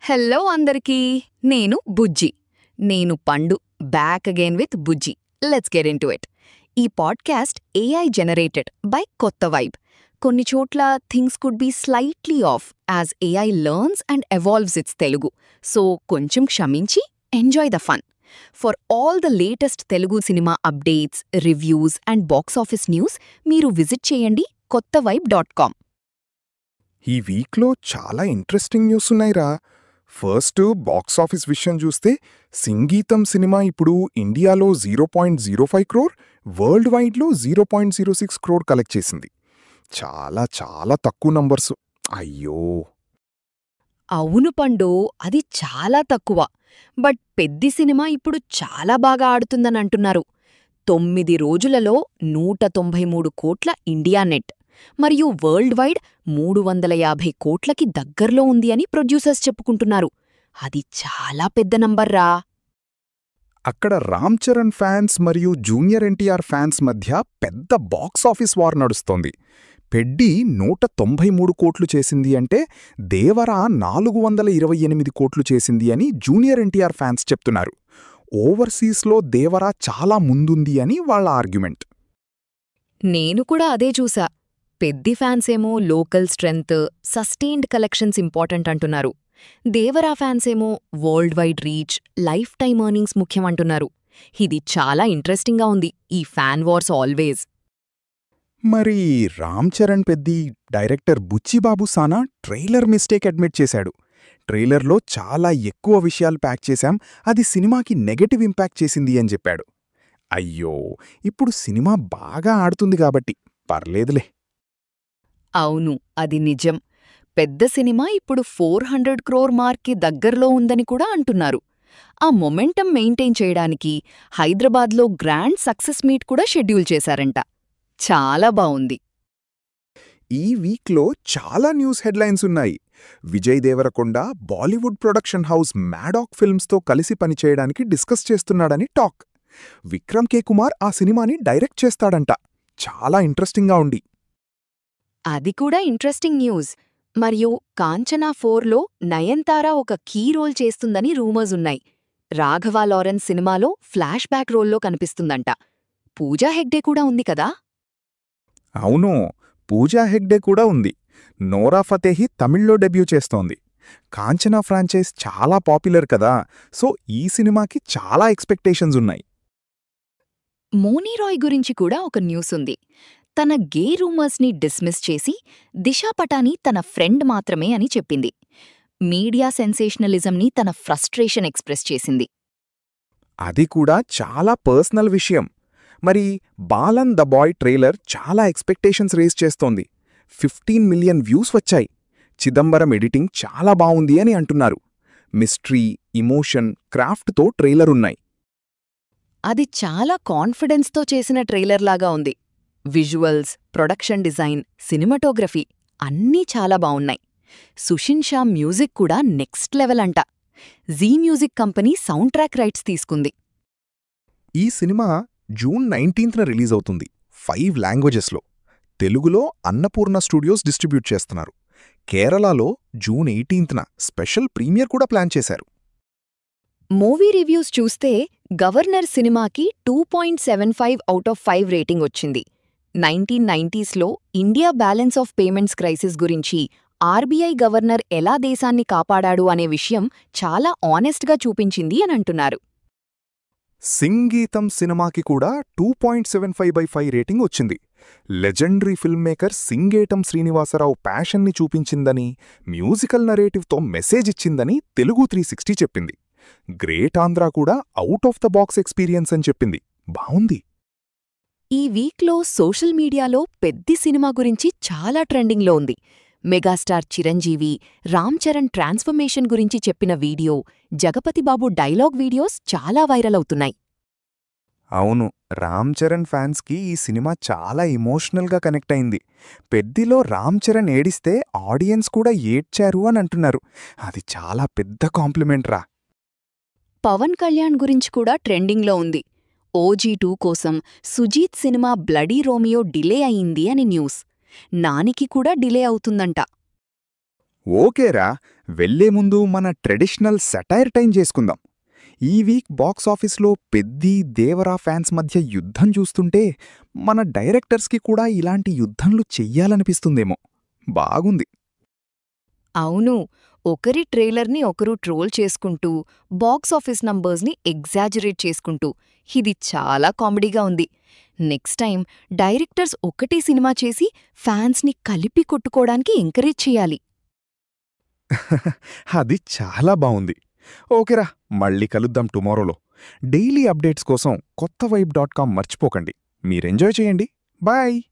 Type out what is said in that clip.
hello అందరికీ నేను బుజ్జి నేను Pandu back again with Bujji let's get in to it ఈ podcast AI generated by Kotha vibe కొన్ని చోట్ల things could be slightly off as AI learns and evolves it's Telugu so కొంచెం క్షమించి enjoy the fun for all the latest Telugu cinema updates reviews and box office news మీరు visit చేయండి Kotha vibe dot com ఈ వీక్లో చాలా interesting news ఉన్నాయిరా first box office విషయం చూస్తే సింగీతం సినిమా ఇప్పుడు ఇండియాలో zero point zero five crore world వైడ్లో zero point zero six crore collect చేసింది చాలా చాలా తక్కువ నంబర్స్ అయ్యో అవును పండు అది చాలా తక్కువ బట్ పెద్ది సినిమా ఇప్పుడు చాలా బాగా ఆడుతుందని అంటున్నారు తొమ్మిది రోజులలో నూట తొంభై మూడు కోట్ల ఇండియా నెట్ మరియు వరల్డ్ వైడ్ మూడు వందల యాభై కోట్లకి దగ్గర్లో ఉంది అని ప్రొడ్యూసర్స్ చెప్పుకుంటున్నారు అది చాలా పెద్ద నంబర్రా అక్కడ రామ్ చరణ్ ఫ్యాన్స్ మరియు జూనియర్ ఎన్టీఆర్ ఫ్యాన్స్ మధ్య పెద్ద బాక్స్ ఆఫీస్ వార్ నడుస్తోంది పెడ్డి నూట తొంభై మూడు కోట్లు చేసింది అంటే దేవరా నాలుగు వందల ఇరవై ఎనిమిది కోట్లు చేసింది అని జూనియర్ ఎన్టీఆర్ ఫ్యాన్స్ చెప్తున్నారు ఓవర్సీస్లో దేవరా చాలా ముందుంది అని వాళ్ళ ఆర్గ్యుమెంట్ నేను కూడా అదే చూసా పెద్ది ఫ్యాన్సేమో local strength sustained collections important అంటున్నారు దేవరా ఫ్యాన్సేమో world wide reach life time earnings ముఖ్యమంటున్నారు ఇది చాలా ఇంట్రెస్టింగ్గా ఉంది ఈ ఫ్యాన్ వార్స్ ఆల్వేస్ మరి Ram Charan Peddi director Buchi Babu Sana trailer mistake admit చేశాడు ట్రైలర్లో చాలా ఎక్కువ విషయాలు ప్యాక్ చేశాం అది సినిమాకి నెగటివ్ ఇంపాక్ట్ చేసింది అని చెప్పాడు అయ్యో ఇప్పుడు సినిమా బాగా ఆడుతుంది కాబట్టి పర్లేదులే అవును అది నిజం పెద్ద సినిమా ఇప్పుడు ఫోర్ హండ్రెడ్ క్రోర్ మార్క్కి దగ్గర్లో ఉందని కూడా అంటున్నారు ఆ మొమెంటం మెయింటైన్ చేయడానికి హైదరాబాద్లో గ్రాండ్ సక్సెస్ మీట్ కూడా షెడ్యూల్ చేశారంట చాలా బావుంది ఈ వీక్లో చాలా న్యూస్ హెడ్లైన్స్ ఉన్నాయి Vijay Deverakonda Bollywood production house Maddock ఫిల్మ్స్తో కలిసి పనిచేయడానికి డిస్కస్ చేస్తున్నాడని టాక్ విక్రమ్ కే కుమార్ ఆ సినిమాని డైరెక్ట్ చేస్తాడంట చాలా ఇంట్రెస్టింగ్గా ఉంది అది కూడా ఇంట్రెస్టింగ్ న్యూస్ మరియు కాంచనా ఫోర్లో నయన్తార ఒక కీ రోల్ చేస్తుందని రూమర్స్ ఉన్నాయి రాఘవ లారెన్స్ సినిమాలో ఫ్లాష్ బ్యాక్ రోల్లో కనిపిస్తుందంట పూజా హెగ్డే కూడా ఉంది కదా అవును పూజా హెగ్డే కూడా ఉంది నోరా ఫతేహి తమిళ్లో డెబ్యూ చేస్తోంది కాంచనా ఫ్రాంచైజ్ చాలా పాపులర్ కదా సో ఈ సినిమాకి చాలా ఎక్స్పెక్టేషన్స్ ఉన్నాయి మోనీరాయ్ గురించి కూడా ఒక న్యూస్ ఉంది తన గే రూమర్స్ని డిస్మిస్ చేసి దిశా పటాని తన ఫ్రెండ్ మాత్రమే అని చెప్పింది మీడియా సెన్సేషనలిజంని తన ఫ్రస్ట్రేషన్ ఎక్స్ప్రెస్ చేసింది అది కూడా చాలా పర్సనల్ విషయం మరి బాలన్ ద బాయ్ ట్రైలర్ చాలా ఎక్స్పెక్టేషన్స్ రేజ్ చేస్తోంది ఫిఫ్టీన్ మిలియన్ వ్యూస్ వచ్చాయి చిదంబరం ఎడిటింగ్ చాలా బావుంది అని అంటున్నారు మిస్ట్రీ ఇమోషన్ క్రాఫ్ట్తో ట్రైలర్ ఉన్నాయి అది చాలా కాన్ఫిడెన్స్తో చేసిన ట్రైలర్లాగా ఉంది విజువల్స్ ప్రొడక్షన్ డిజైన్ సినిమాటోగ్రఫీ అన్నీ చాలా బావున్నాయి సుషిన్ షా మ్యూజిక్ కూడా నెక్స్ట్ లెవెల్ అంట Zee music company sound track rights తీసుకుంది ఈ సినిమా జూన్ నైన్టీన్త్న రిలీజ్ అవుతుంది ఫైవ్ లాంగ్వేజెస్లో తెలుగులో అన్నపూర్ణ స్టూడియోస్ డిస్ట్రిబ్యూట్ చేస్తున్నారు కేరళలో జూన్ ఎయిటీన్త్న స్పెషల్ ప్రీమియర్ కూడా ప్లాన్ చేశారు మూవీ రివ్యూస్ చూస్తే గవర్నర్ సినిమాకి two point seven five out of five rating వచ్చింది నైన్టీన్ నైంటీస్లో India balance of payments crisis గురించి ఆర్బీఐ గవర్నర్ ఎలా దేశాన్ని కాపాడాడు అనే విషయం చాలా ఆనెస్ట్గా చూపించింది అని అంటున్నారు సింగీతం సినిమాకి కూడా two point seven five by five rating వచ్చింది legendary film maker Singeetam Srinivasarao ప్యాషన్ని చూపించిందని మ్యూజికల్ నరేటివ్తో మెసేజ్ ఇచ్చిందని తెలుగు త్రీ సిక్స్టీ చెప్పింది గ్రేట్ ఆంధ్రా కూడా out of the box experience అని చెప్పింది బావుంది ఈ వీక్లో సోషల్ మీడియాలో పెద్ది సినిమా గురించి చాలా ట్రెండింగ్లో ఉంది మెగాస్టార్ చిరంజీవి రామ్ చరణ్ ట్రాన్స్ఫర్మేషన్ గురించి చెప్పిన వీడియో జగపతిబాబు డైలాగ్ వీడియోస్ చాలా వైరల్ అవుతున్నాయి అవును రామ్ చరణ్ ఫ్యాన్స్కి ఈ సినిమా చాలా ఇమోషనల్గా కనెక్ట్ అయింది పెద్దిలో రామ్ చరణ్ ఏడిస్తే ఆడియన్స్ కూడా ఏడ్చారు అని అంటున్నారు అది చాలా పెద్ద కాంప్లిమెంట్ రా పవన్ కళ్యాణ్ గురించి కూడా ట్రెండింగ్లో ఉంది ఓజీ టూ కోసం సుజీత్ సినిమా బ్లడీ రోమియో డిలే అయింది అని న్యూస్ నానికి కూడా డిలే అవుతుందంట ఓకేరా వెళ్లే ముందు మన ట్రెడిషనల్ సెటైర్ టైం చేసుకుందాం ఈ వీక్ బాక్స్ ఆఫీస్లో పెద్ది దేవరా ఫ్యాన్స్ మధ్య యుద్ధం చూస్తుంటే మన డైరెక్టర్స్కి కూడా ఇలాంటి యుద్ధంలు చెయ్యాలనిపిస్తుందేమో బాగుంది అవును ఒకరి ట్రైలర్ని ఒకరు ట్రోల్ చేసుకుంటూ బాక్స్ ఆఫీస్ నంబర్స్ని ఎగ్జాజరేట్ చేసుకుంటూ ఇది చాలా కామెడీగా ఉంది నెక్స్ట్ టైం డైరెక్టర్స్ ఒకటే సినిమా చేసి ఫ్యాన్స్ని కలిపి కొట్టుకోవడానికి ఎంకరేజ్ చేయాలి అది చాలా బావుంది ఓకేరా మళ్ళీ కలుద్దాం టుమారోలో డైలీ అప్డేట్స్ కోసం కొత్త వైబ్ డాట్ కామ్ మర్చిపోకండి మీరెంజాయ్ చేయండి బాయ్